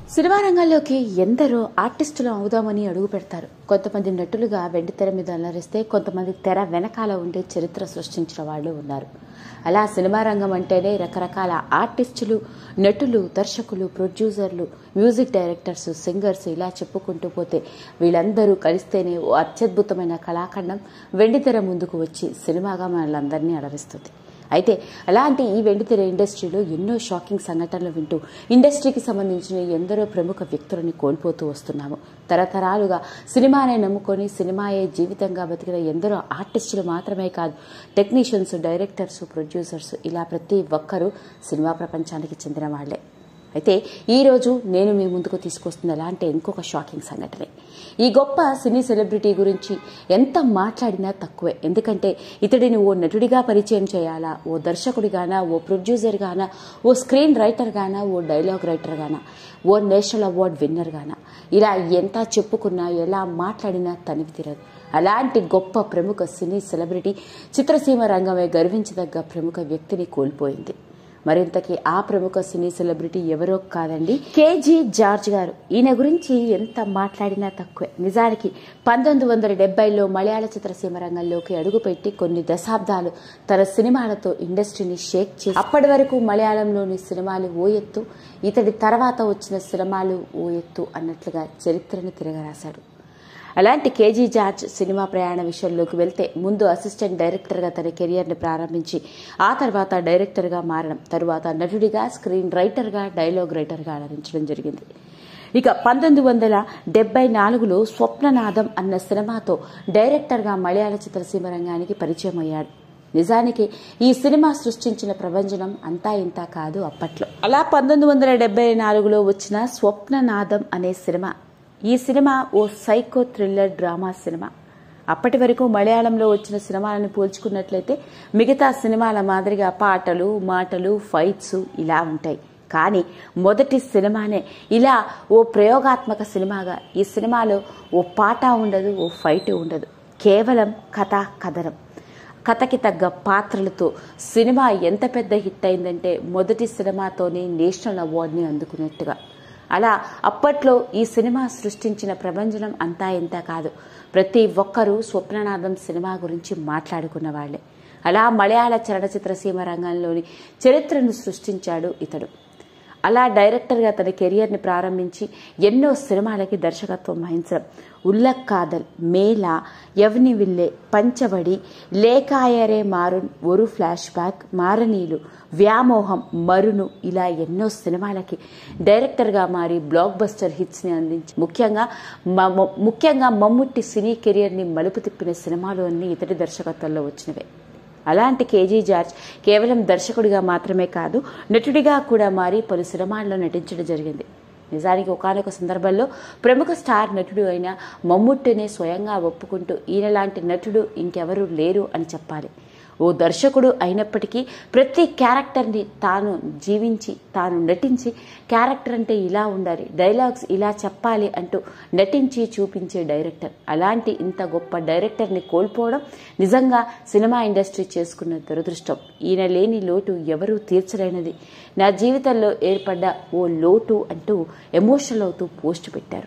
cinema రంగంలోకి ఎందరో ఆర్టిస్టులు అవుదామని అడుగు పెడతారు కొంతమంది నటులుగా వెండి తెర మీద అలరిస్తే కొంతమంది తెర వెనకాల ఉండే చరిత్ర సృష్టించిన వాళ్ళు ఉన్నారు అలా సినిమా రంగం అంటేనే రకరకాల ఆర్టిస్టులు నటులు దర్శకులు ప్రొడ్యూసర్లు మ్యూజిక్ డైరెక్టర్స్ సింగర్స్ ఇలా చెప్పుకుంటూ పోతే వీళ్ళందరూ కలిస్తేనే ఓ అత్యద్భుతమైన కళాఖండం వెండితెర ముందుకు వచ్చి సినిమాగా మనల్ని అలరిస్తుంది అయితే అలాంటి ఈ వెండితెర ఇండస్ట్రీలో ఎన్నో షాకింగ్ సంఘటనలు వింటూ ఇండస్ట్రీకి సంబంధించిన ఎందరో ప్రముఖ వ్యక్తులని కోల్పోతూ వస్తున్నాము తరతరాలుగా సినిమానే నమ్ముకొని సినిమాయే జీవితంగా బతికిన ఎందరో ఆర్టిస్టులు మాత్రమే కాదు టెక్నీషియన్స్ డైరెక్టర్స్ ప్రొడ్యూసర్స్ ఇలా ప్రతి ఒక్కరూ సినిమా ప్రపంచానికి చెందిన వాళ్లే అయితే ఈ రోజు నేను మీ ముందుకు తీసుకొస్తుంది ఎలా అంటే ఇంకొక షాకింగ్ సంఘటనే ఈ గొప్ప సినీ సెలబ్రిటీ గురించి ఎంత మాట్లాడినా తక్కువే ఎందుకంటే ఇతడిని ఓ నటుడిగా పరిచయం చేయాలా ఓ దర్శకుడిగానా ఓ ప్రొడ్యూసర్ గానా ఓ స్క్రీన్ రైటర్ గానా ఓ డైలాగ్ రైటర్ గానా ఓ నేషనల్ అవార్డ్ విన్నర్ గానా ఇలా ఎంత చెప్పుకున్నా ఎలా మాట్లాడినా తనివి తీరదు అలాంటి గొప్ప ప్రముఖ సినీ సెలబ్రిటీ చిత్రసీమ రంగమే గర్వించదగ్గ ప్రముఖ వ్యక్తిని కోల్పోయింది మరింతకి ఆ ప్రముఖ సినీ సెలబ్రిటీ ఎవరో కాదండి కేజీ జార్జ్ గారు ఈయన గురించి ఎంత మాట్లాడినా తక్కువే నిజానికి పంతొమ్మిది వందల డెబ్బైలో మలయాళ చిత్రసీమ రంగంలోకి అడుగుపెట్టి కొన్ని దశాబ్దాలు తన సినిమాలతో ఇండస్ట్రీని షేక్ చేసి అప్పటి వరకు మలయాళంలోని సినిమాలు ఓ ఎత్తు ఇతడి తర్వాత వచ్చిన సినిమాలు ఓ ఎత్తు అన్నట్లుగా చరిత్రను తిరగరాశాడు అలాంటి కేజీ జార్జ్ సినిమా ప్రయాణ విషయంలోకి వెళ్తే ముందు అసిస్టెంట్ డైరెక్టర్గా తన కెరియర్ని ప్రారంభించి ఆ తర్వాత డైరెక్టర్గా మారడం తరువాత నటుడిగా స్క్రీన్ రైటర్గా డైలాగ్ రైటర్గా అలరించడం జరిగింది ఇక పంతొమ్మిది వందల డెబ్బై నాలుగులో స్వప్ననాదం అన్న సినిమాతో డైరెక్టర్గా మలయాళ చిత్రసీమ రంగానికి పరిచయం అయ్యాడు నిజానికి ఈ సినిమా సృష్టించిన ప్రభంజనం అంతా ఇంత కాదు అప్పట్లో అలా పంతొమ్మిది వందల డెబ్బై నాలుగులో వచ్చిన స్వప్ననాదం అనే సినిమా ఈ సినిమా ఓ సైకో థ్రిల్లర్ డ్రామా సినిమా అప్పటి వరకు మలయాళంలో వచ్చిన సినిమాలను పోల్చుకున్నట్లయితే మిగతా సినిమాల మాదిరిగా పాటలు మాటలు ఫైట్స్ ఇలా ఉంటాయి కానీ మొదటి సినిమానే ఇలా ఓ ప్రయోగాత్మక సినిమాగా ఈ సినిమాలో ఓ పాట ఉండదు ఓ ఫైట్ ఉండదు కేవలం కథ కథనం కథకి తగ్గ పాత్రలతో సినిమా ఎంత పెద్ద హిట్ అయిందంటే మొదటి సినిమాతోనే నేషనల్ అవార్డుని అందుకున్నట్టుగా అలా అప్పట్లో ఈ సినిమా సృష్టించిన ప్రభంజనం అంతా ఇంత కాదు ప్రతి ఒక్కరూ స్వప్ననాథం సినిమా గురించి మాట్లాడుకున్న వాళ్లే అలా మలయాళ చలనచిత్ర సీమ రంగంలోని చరిత్రను సృష్టించాడు ఇతడు అలా డైరెక్టర్గా తన కెరియర్ని ప్రారంభించి ఎన్నో సినిమాలకి దర్శకత్వం వహించడం ఉల్లక్కాదల్ మేళా యవ్ని విల్లే పంచబడి లేకాయరే మారున్ ఒరు ఫ్లాష్ బ్యాక్ మారనీలు వ్యామోహం మరును ఇలా ఎన్నో సినిమాలకి డైరెక్టర్గా మారి బ్లాక్ బస్టర్ హిట్స్ని అందించి ముఖ్యంగా ముఖ్యంగా మమ్ముట్టి సినీ కెరియర్ని మలుపు తిప్పిన సినిమాలు అన్ని ఇతడి దర్శకత్వంలో వచ్చినవే అలాంటి కేజీ జార్జ్ కేవలం దర్శకుడిగా మాత్రమే కాదు నటుడిగా కూడా మారి పలు సినిమాల్లో నటించడం జరిగింది నిజానికి ఒకనొక సందర్భంలో ప్రముఖ స్టార్ నటుడు అయిన మమ్ముట్టినే స్వయంగా ఒప్పుకుంటూ ఈయన లాంటి నటుడు ఇంకెవరూ లేరు అని చెప్పాలి ఓ దర్శకుడు అయినప్పటికీ ప్రతి క్యారెక్టర్ని తాను జీవించి తాను నటించి క్యారెక్టర్ అంటే ఇలా ఉండాలి డైలాగ్స్ ఇలా చెప్పాలి అంటూ నటించి చూపించే డైరెక్టర్ అలాంటి ఇంత గొప్ప డైరెక్టర్ని కోల్పోవడం నిజంగా సినిమా ఇండస్ట్రీ చేసుకున్న దురదృష్టం ఈయన లేని లోటు ఎవరూ తీర్చలేనిది నా జీవితంలో ఏర్పడ్డ ఓ లోటు అంటూ ఎమోషనల్ అవుతూ పోస్ట్ పెట్టారు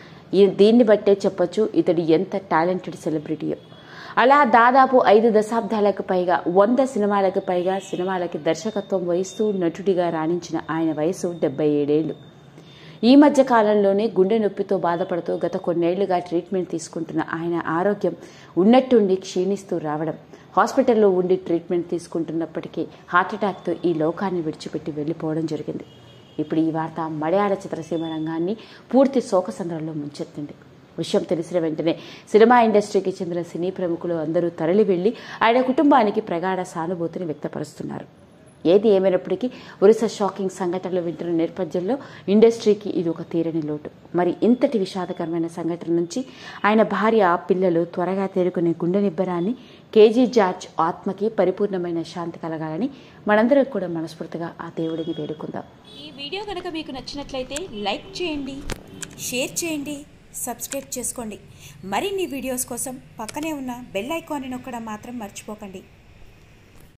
దీన్ని బట్టే చెప్పొచ్చు ఇతడు ఎంత టాలెంటెడ్ సెలబ్రిటీయో అలా దాదాపు ఐదు దశాబ్దాలకు పైగా వంద సినిమాలకు పైగా సినిమాలకి దర్శకత్వం వహిస్తూ నటుడిగా రాణించిన ఆయన వయసు డెబ్బై ఏడేళ్లు ఈ మధ్య కాలంలోనే గుండె నొప్పితో బాధపడుతూ గత కొన్నేళ్లుగా ట్రీట్మెంట్ తీసుకుంటున్న ఆయన ఆరోగ్యం ఉన్నట్టుండి క్షీణిస్తూ రావడం హాస్పిటల్లో ఉండి ట్రీట్మెంట్ తీసుకుంటున్నప్పటికీ హార్ట్అటాక్తో ఈ లోకాన్ని విడిచిపెట్టి వెళ్ళిపోవడం జరిగింది ఇప్పుడు ఈ వార్త మలయాళ చిత్రసీమ రంగాన్ని పూర్తి శోకసంద్రంలో ముంచెత్తింది విషయం తెలిసిన వెంటనే సినిమా ఇండస్ట్రీకి చెందిన సినీ ప్రముఖులు అందరూ తరలి వెళ్లి ఆయన కుటుంబానికి ప్రగాఢ సానుభూతిని వ్యక్తపరుస్తున్నారు ఏది ఏమైనప్పటికీ వరుస షాకింగ్ సంఘటనలు వింటున్న నేపథ్యంలో ఇండస్ట్రీకి ఇది ఒక తీరని లోటు మరి ఇంతటి విషాదకరమైన సంఘటన నుంచి ఆయన భార్య పిల్లలు త్వరగా తేరుకునే గుండె నిబ్బరాన్ని కేజీ జార్జ్ ఆత్మకి పరిపూర్ణమైన శాంతి కలగాలని మనందరం కూడా మనస్ఫూర్తిగా ఆ దేవుడిని వేడుకుందాం ఈ వీడియో కనుక మీకు నచ్చినట్లయితే లైక్ చేయండి షేర్ చేయండి సబ్స్క్రైబ్ చేసుకోండి మరిన్ని వీడియోస్ కోసం పక్కనే ఉన్న బెల్ ఐకాన్ని నొక్కడం మాత్రం మర్చిపోకండి